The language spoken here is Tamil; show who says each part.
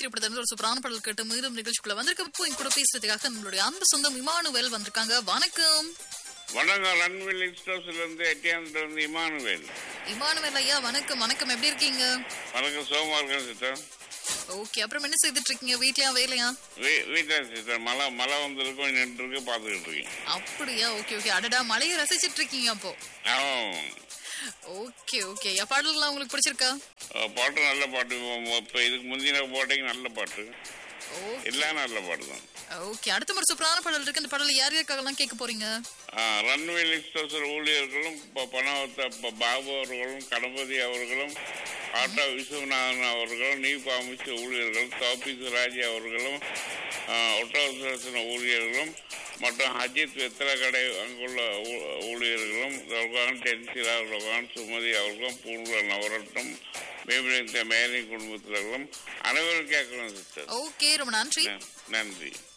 Speaker 1: திரைப்படத்துல ஒரு சூப்பரான பாடல் கேட்டு மீண்டும் நிகழ்ச்சிக்குள்ள வந்திருக்க இப்போ என் கூட பேசுறதுக்காக நம்மளுடைய அன்பு சொந்தம் இமானுவேல் வந்திருக்காங்க வணக்கம்
Speaker 2: வணக்கம் ரன்வில் எக்ஸ்பிரஸ்ல இருந்து எட்டியாந்துல இருந்து இமானுவேல்
Speaker 1: இமானுவேல் ஐயா வணக்கம் வணக்கம் எப்படி இருக்கீங்க
Speaker 2: வணக்கம் சோமா இருக்கேன் சிஸ்டர்
Speaker 1: ஓகே அப்புறம் என்ன செய்துட்டு இருக்கீங்க வீட்லயா வேலையா
Speaker 2: வீ- வீட்டுல சிஸ்டர் மழை மழை வந்திருக்கும் நின்று இருக்கு பாத்துக்கிட்டு இருக்கேன்
Speaker 1: அப்படியா ஓகே ஓகே அடடா மழையை ரசிச்சிட்டு இருக்கீங்க அப்போ
Speaker 2: ஆமாம்.
Speaker 1: ஓகே ஓகே ஐயா பாடல்கள்லாம் உங்களுக்கு பிடிச்சிருக்கா
Speaker 2: அஹ் பாட்டு நல்ல பாட்டு இப்போ இதுக்கு முந்தின போட்டீங்க நல்ல பாட்டு
Speaker 1: ஓகே
Speaker 2: எல்லாம் நல்ல பாட்டு தான்
Speaker 1: ஓகே அடுத்த ஒரு சூப்பரான பாடல் இருக்கு அந்த பாடல் யார் யாருக்காகலாம் கேட்க போறீங்க
Speaker 2: ரன்வேல் எக்ஸ்பிரஸ் ஊழியர்களும் ப- பணவத்த ப- பாபு அவர்களும் கணபதி அவர்களும் ஆட்டோ விஸ்வநாதன் அவர்களும் நீ அமைச்ச ஊழியர்கள் தௌபிக் ராஜ் அவர்களும் ஒட்டவசன ஊழியர்களும் மற்றும் அஜித் வெத்தலக்கடை அங்குள்ள ஊ- ஊழியர்களும் ரகுகான் டென்சிலா ரகுகான் சுமதி அவர்களும் பூர்வ நவரட்னம் மேம்படுத்த மேரி குடும்பத்தினர்களும் அனைவரும் கேட்கணும் சிஸ்டர்
Speaker 1: ஓகே ரொம்ப நன்றி
Speaker 2: நன்றி